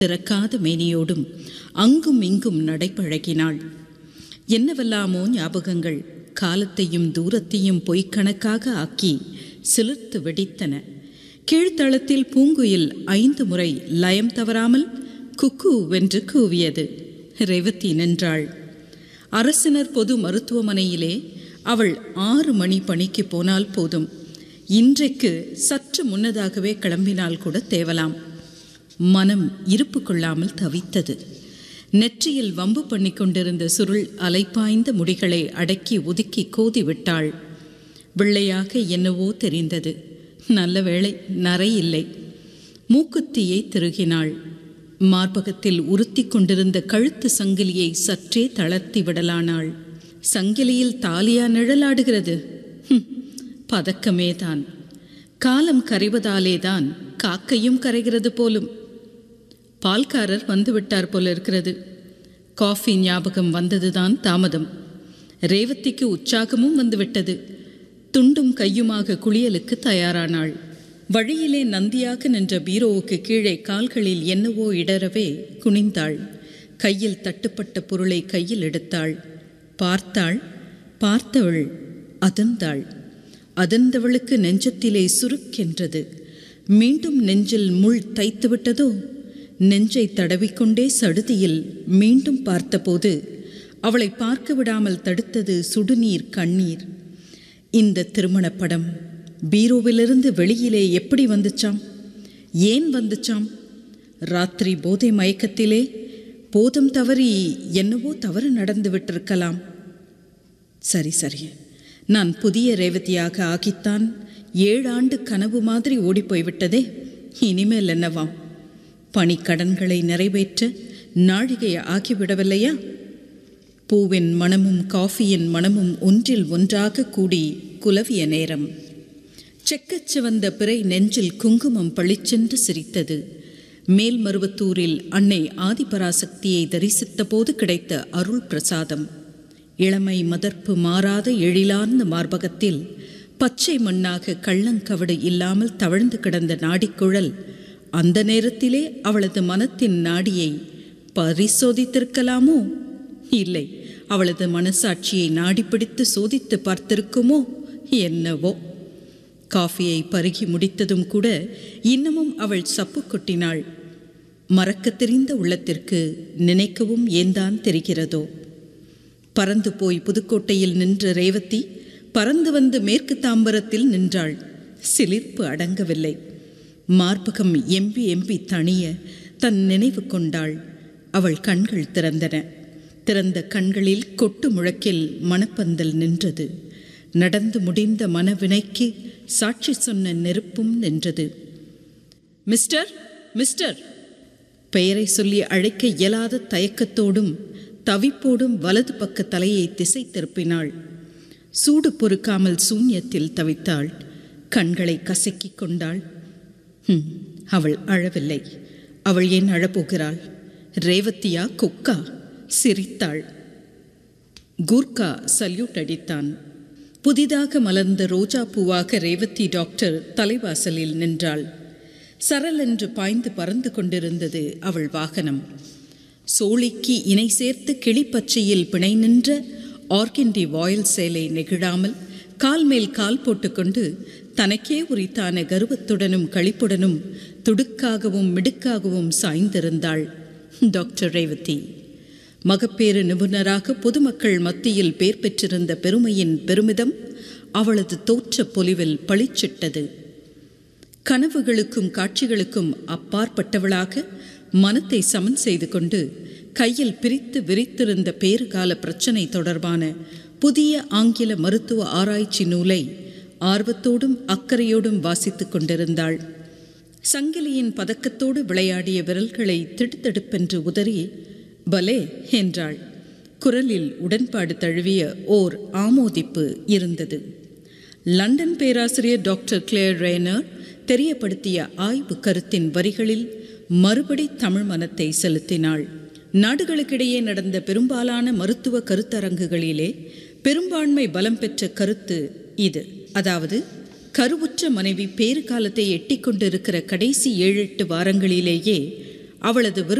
திறக்காத மேனியோடும் அங்கும் இங்கும் நடைபழகினாள் என்னவெல்லாமோ ஞாபகங்கள் காலத்தையும் தூரத்தையும் பொய்க்கணக்காக ஆக்கி சிலிர்த்து வெடித்தன கீழ்த்தளத்தில் பூங்குயில் ஐந்து முறை லயம் தவறாமல் குக்கு வென்று கூவியது ரேவதி நின்றாள் அரசினர் பொது மருத்துவமனையிலே அவள் ஆறு மணி பணிக்கு போனால் போதும் இன்றைக்கு சற்று முன்னதாகவே கிளம்பினால் கூட தேவலாம் மனம் இருப்பு கொள்ளாமல் தவித்தது நெற்றியில் வம்பு பண்ணி கொண்டிருந்த சுருள் அலைப்பாய்ந்த முடிகளை அடக்கி ஒதுக்கி கோதி விட்டாள் வெள்ளையாக என்னவோ தெரிந்தது நல்ல வேளை நரை இல்லை மூக்குத்தியை திருகினாள் மார்பகத்தில் உறுத்தி கொண்டிருந்த கழுத்து சங்கிலியை சற்றே தளர்த்தி விடலானாள் சங்கிலியில் தாலியா நிழலாடுகிறது ஹும், பதக்கமேதான் காலம் கரைவதாலேதான் காக்கையும் கரைகிறது போலும் பால்காரர் வந்துவிட்டார் போல இருக்கிறது காஃபி ஞாபகம் வந்ததுதான் தாமதம் ரேவதிக்கு உற்சாகமும் வந்துவிட்டது துண்டும் கையுமாக குளியலுக்கு தயாரானாள் வழியிலே நந்தியாக நின்ற பீரோவுக்கு கீழே கால்களில் என்னவோ இடரவே குனிந்தாள் கையில் தட்டுப்பட்ட பொருளை கையில் எடுத்தாள் பார்த்தாள் பார்த்தவள் அதிர்ந்தாள் அதிர்ந்தவளுக்கு நெஞ்சத்திலே சுருக்கென்றது மீண்டும் நெஞ்சில் முள் தைத்து விட்டதோ நெஞ்சை தடவிக்கொண்டே சடுதியில் மீண்டும் பார்த்தபோது அவளை பார்க்க விடாமல் தடுத்தது சுடுநீர் கண்ணீர் இந்த திருமணப் படம் பீரோவிலிருந்து வெளியிலே எப்படி வந்துச்சாம் ஏன் வந்துச்சாம் ராத்திரி போதை மயக்கத்திலே போதும் தவறி என்னவோ தவறு நடந்து விட்டிருக்கலாம் சரி சரி நான் புதிய ரேவதியாக ஆகித்தான் ஏழாண்டு கனவு மாதிரி ஓடிப்போய்விட்டதே இனிமேல் என்னவாம் பணிக்கடன்களை நிறைவேற்ற நாழிகை ஆகிவிடவில்லையா பூவின் மனமும் காஃபியின் மனமும் ஒன்றில் ஒன்றாக கூடி குலவிய நேரம் செக்கச் சிவந்த பிறை நெஞ்சில் குங்குமம் பளிச்சென்று சிரித்தது மேல்மருவத்தூரில் அன்னை ஆதிபராசக்தியை தரிசித்த போது கிடைத்த அருள் பிரசாதம் இளமை மதர்ப்பு மாறாத எழிலார்ந்த மார்பகத்தில் பச்சை மண்ணாக கள்ளங்கவடு இல்லாமல் தவழ்ந்து கிடந்த நாடிக்குழல் அந்த நேரத்திலே அவளது மனத்தின் நாடியை பரிசோதித்திருக்கலாமோ இல்லை அவளது மனசாட்சியை நாடி பிடித்து சோதித்து பார்த்திருக்குமோ என்னவோ காஃபியை பருகி முடித்ததும் கூட இன்னமும் அவள் சப்பு கொட்டினாள் மறக்கத் தெரிந்த உள்ளத்திற்கு நினைக்கவும் ஏந்தான் தெரிகிறதோ பறந்து போய் புதுக்கோட்டையில் நின்ற ரேவதி பறந்து வந்து மேற்கு தாம்பரத்தில் நின்றாள் சிலிர்ப்பு அடங்கவில்லை மார்பகம் எம்பி எம்பி தணிய தன் நினைவு கொண்டாள் அவள் கண்கள் திறந்தன திறந்த கண்களில் கொட்டு முழக்கில் மணப்பந்தல் நின்றது நடந்து முடிந்த மனவினைக்கு சாட்சி சொன்ன நெருப்பும் நின்றது மிஸ்டர் மிஸ்டர் பெயரை சொல்லி அழைக்க இயலாத தயக்கத்தோடும் தவிப்போடும் வலது பக்க தலையை திசை திருப்பினாள் சூடு பொறுக்காமல் சூன்யத்தில் தவித்தாள் கண்களை கசக்கிக் கொண்டாள் ஹும், அவள் அழவில்லை அவள் ஏன் அழப்போகிறாள் ரேவதியா கொக்கா சிரித்தாள் கூர்க்கா சல்யூட் அடித்தான் புதிதாக மலர்ந்த ரோஜா பூவாக ரேவதி டாக்டர் தலைவாசலில் நின்றாள் சரல் என்று பாய்ந்து பறந்து கொண்டிருந்தது அவள் வாகனம் சோழிக்கு இணை சேர்த்து கிளிப்பச்சையில் பிணை நின்ற ஆர்கிண்டி வாயில் சேலை நெகிழாமல் கால் மேல் கால் போட்டுக்கொண்டு தனக்கே உரித்தான கர்வத்துடனும் களிப்புடனும் துடுக்காகவும் மிடுக்காகவும் சாய்ந்திருந்தாள் டாக்டர் ரேவதி மகப்பேறு நிபுணராக பொதுமக்கள் மத்தியில் பேர் பெற்றிருந்த பெருமையின் பெருமிதம் அவளது தோற்ற பொலிவில் பளிச்சிட்டது கனவுகளுக்கும் காட்சிகளுக்கும் அப்பாற்பட்டவளாக மனத்தை சமன் செய்து கொண்டு கையில் பிரித்து விரித்திருந்த பேறுகால பிரச்சனை தொடர்பான புதிய ஆங்கில மருத்துவ ஆராய்ச்சி நூலை ஆர்வத்தோடும் அக்கறையோடும் வாசித்துக் கொண்டிருந்தாள் சங்கிலியின் பதக்கத்தோடு விளையாடிய விரல்களை திடுதிடுப்பென்று உதறி பலே என்றாள் குரலில் உடன்பாடு தழுவிய ஓர் ஆமோதிப்பு இருந்தது லண்டன் பேராசிரியர் டாக்டர் கிளேர் ரேனர் தெரியப்படுத்திய ஆய்வு கருத்தின் வரிகளில் மறுபடி தமிழ் மனத்தை செலுத்தினாள் நாடுகளுக்கிடையே நடந்த பெரும்பாலான மருத்துவ கருத்தரங்குகளிலே பெரும்பான்மை பலம் பெற்ற கருத்து இது அதாவது கருவுற்ற மனைவி பேறு காலத்தை எட்டிக் கொண்டிருக்கிற கடைசி ஏழு எட்டு வாரங்களிலேயே அவளது